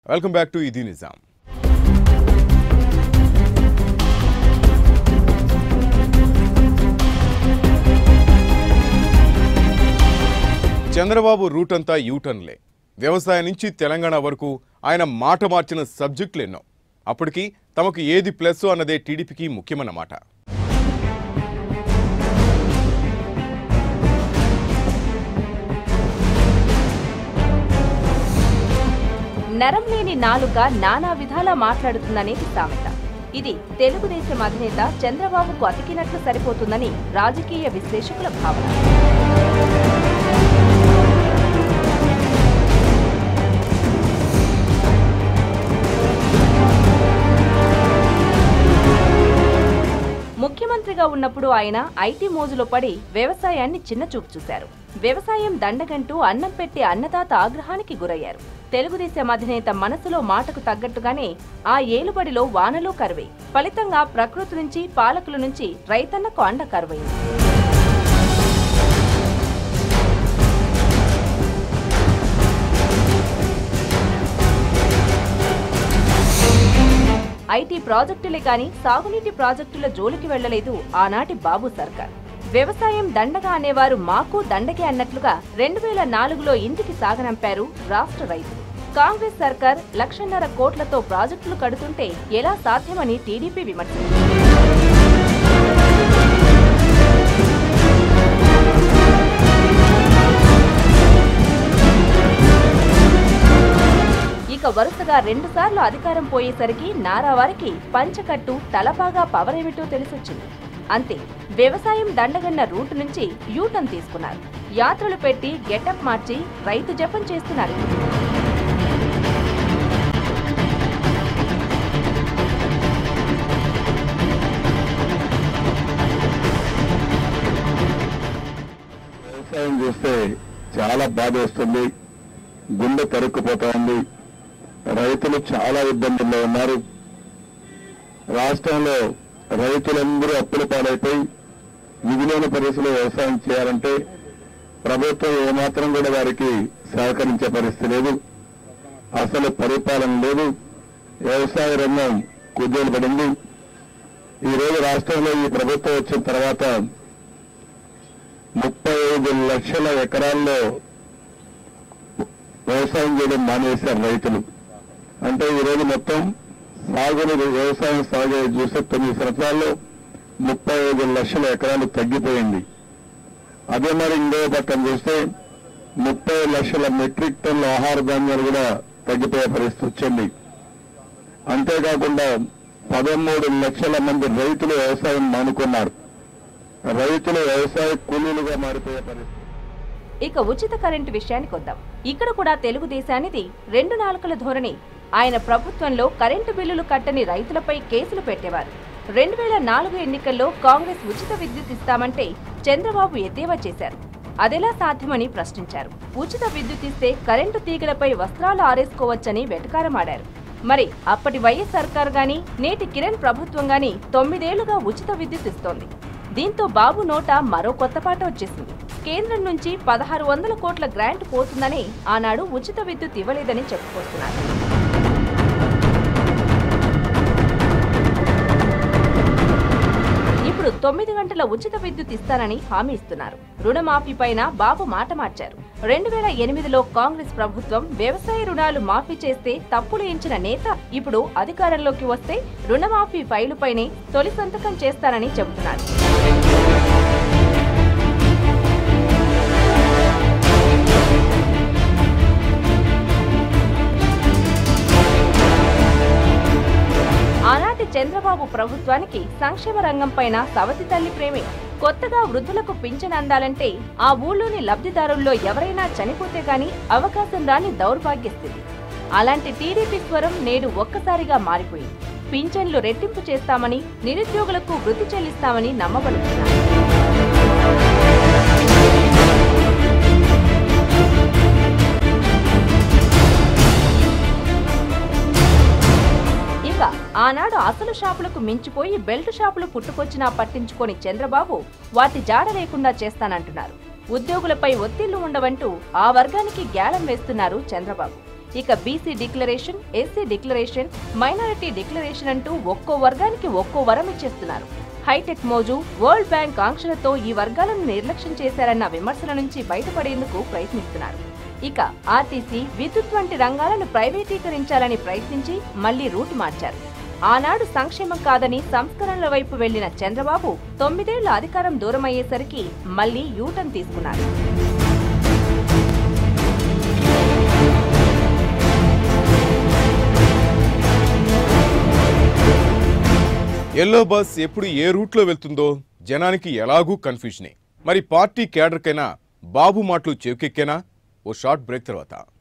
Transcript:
welcome back to ఇది Nizam Chandrababu route అంతా యూటర్న్లే వ్యవసాయం నుంచి తెలంగాణ వరకు ఆయన మాట మార్చిన సబ్జెక్టులు ఎన్నో అప్పటికి తమకు ఏది ప్లస్ అన్నదే టీడీపీకి ముఖ్యమన్నమాట నరం లేని నాలుక నానా విధాలా మాట్లాడుతుందనేది సామెత ఇది తెలుగుదేశం అధినేత చంద్రబాబుకు అతికినట్లు సరిపోతుందని రాజకీయ విశ్లేషకుల భావన ముఖ్యమంత్రిగా ఉన్నప్పుడు ఆయన ఐటీ మోజులో పడి వ్యవసాయాన్ని చిన్నచూపు చూశారు వ్యవసాయం దండగంటూ అన్నం పెట్టి అన్నదాత ఆగ్రహానికి గురయ్యారు తెలుగుదేశం అధినేత మనసులో మాటకు తగ్గట్టుగానే ఆ ఏలుబడిలో వానలో కరువై ఫలితంగా ప్రకృతి నుంచి పాలకుల నుంచి రైతన్నకు అండ కరువైంది ఐటీ ప్రాజెక్టులే కాని సాగునీటి ప్రాజెక్టుల జోలికి వెళ్లలేదు ఆనాటి బాబు సర్కార్ వ్యవసాయం దండగా అనేవారు మాకు దండగే అన్నట్లుగా రెండు వేల నాలుగులో ఇంటికి సాగనంపారు రాష్ట్ర రైతులు కాంగ్రెస్ సర్కార్ లక్షన్నర కోట్లతో ప్రాజెక్టులు కడుతుంటే ఎలా సాధ్యమని టీడీపీ విమర్శించింది ఇక వరుసగా రెండుసార్లు అధికారం పోయేసరికి నారావారికి పంచకట్టు తలపాగా పవరేమిటో తెలిసొచ్చింది అంతే వ్యవసాయం దండగన్న రూట్ నుంచి యూటర్న్ తీసుకున్నారు యాత్రలు పెట్టి గెటప్ మార్చి రైతు జపం చేస్తున్నారు వ్యవసాయం చూస్తే చాలా బాధ వస్తుంది గుండె తరుక్కుపోతా ఉంది రైతులు చాలా ఇబ్బందుల్లో ఉన్నారు రాష్ట్రంలో రైతులందరూ అప్పుల పాలైపోయి మిగిలిన పరిస్థితుల్లో వ్యవసాయం చేయాలంటే ప్రభుత్వం ఏమాత్రం కూడా వారికి సహకరించే పరిస్థితి లేదు అసలు పరిపాలన లేదు వ్యవసాయ రంగం కుదేలు పడింది ఈ రోజు రాష్ట్రంలో ఈ ప్రభుత్వం వచ్చిన తర్వాత ముప్పై ఐదు లక్షల ఎకరాల్లో వ్యవసాయం చేయడం మానేశారు రైతులు అంటే ఈ రోజు మొత్తం సాగుని వ్యవసాయం సాగు చూస్తే తొమ్మిది సంవత్సరాల్లో ముప్పై ఐదు లక్షల ఎకరాలు తగ్గిపోయింది అదే మరి ఇంకో పక్కన చూస్తే ముప్పై లక్షల మెట్రిక్ టన్నుల ఆహార ధాన్యాలు కూడా తగ్గిపోయే పరిస్థితి వచ్చింది అంతేకాకుండా పదమూడు లక్షల మంది రైతులు వ్యవసాయం మానుకున్నారు రైతులు వ్యవసాయ కూలీలుగా మారిపోయే పరిస్థితి ఇక ఉచిత కరెంటు విషయానికి వద్దాం ఇక్కడ కూడా తెలుగుదేశానిది రెండు నాలుకల ధోరణి ఆయన ప్రభుత్వంలో కరెంటు బిల్లులు కట్టని రైతులపై కేసులు పెట్టేవారు రెండు వేల నాలుగు ఎన్నికల్లో కాంగ్రెస్ ఉచిత విద్యుత్ ఇస్తామంటే చంద్రబాబు ఎద్దేవా చేశారు అదెలా సాధ్యమని ప్రశ్నించారు ఉచిత విద్యుత్ ఇస్తే కరెంటు తీగలపై వస్త్రాలు ఆరేసుకోవచ్చని వెటకారమాడారు మరి అప్పటి వైఎస్ సర్కార్ గాని నేటి కిరణ్ ప్రభుత్వం గాని తొమ్మిదేళ్లుగా ఉచిత విద్యుత్ ఇస్తోంది దీంతో బాబు నోట మరో కొత్త పాట వచ్చేసింది కేంద్రం నుంచి పదహారు వందల కోట్ల గ్రాంట్ పోతుందని ఆనాడు ఉచిత విద్యుత్ ఇవ్వలేదని చెప్పుకొస్తున్నారు ఇప్పుడు తొమ్మిది గంటల ఉచిత విద్యుత్ ఇస్తానని హామీ ఇస్తున్నారు రుణమాఫీ పైన బాబు మాట మార్చారు రెండు వేల ఎనిమిదిలో కాంగ్రెస్ ప్రభుత్వం వ్యవసాయ రుణాలు మాఫీ చేస్తే తప్పులు ఎంచిన నేత ఇప్పుడు అధికారంలోకి వస్తే రుణమాఫీ ఫైలుపైనే తొలి సంతకం చేస్తానని చెబుతున్నారు ఆనాటి చంద్రబాబు ప్రభుత్వానికి సంక్షేమ రంగం పైన సవతి తల్లి ప్రేమే కొత్తగా వృద్ధులకు పింఛన్ అందాలంటే ఆ ఊళ్ళోని లబ్ధిదారుల్లో ఎవరైనా చనిపోతే గాని అవకాశం రాని దౌర్భాగ్య స్థితి అలాంటి టీడీపీ స్వరం నేడు ఒక్కసారిగా మారిపోయింది పింఛన్లు రెట్టింపు చేస్తామని నిరుద్యోగులకు వృత్తి చెల్లిస్తామని నమ్మబడుతున్నారు ఇక ఆనాడు అసలు షాపులకు మించిపోయి బెల్ట్ షాపులు పుట్టుకొచ్చినా పట్టించుకొని చంద్రబాబు వాటి జాడ లేకుండా చేస్తానంటున్నారు ఉద్యోగులపై ఒత్తిళ్లు ఉండవంటూ ఆ వర్గానికి గ్యాలం వేస్తున్నారు చంద్రబాబు ఇక BC declaration SC declaration minority declaration అంటూ ఒక్కో వర్గానికి ఒక్కో వరం ఇచ్చేస్తున్నారు హైటెక్ మోజు వరల్డ్ బ్యాంక్ ఆంక్షలతో ఈ వర్గాలను నిర్లక్ష్యం చేశారన్న విమర్శల నుంచి బయటపడేందుకు ప్రయత్నిస్తున్నారు ఇక ఆర్టీసీ విద్యుత్ వంటి రంగాలను ప్రైవేటీకరించాలని ప్రయత్నించి మళ్లీ రూట్ మార్చారు ఆనాడు సంక్షేమం కాదని సంస్కరణల వైపు వెళ్లిన చంద్రబాబు తొమ్మిదేళ్ల అధికారం దూరమయ్యేసరికి మళ్లీ యూటర్న్ తీసుకున్నారు ఎల్లో బస్ ఎప్పుడు ఏ రూట్లో వెళ్తుందో జనానికి ఎలాగూ కన్ఫ్యూజనే మరి పార్టీ కేడర్కైనా బాబు మాటలు చెవికెక్కేనా ఓ షార్ట్ బ్రేక్ తర్వాత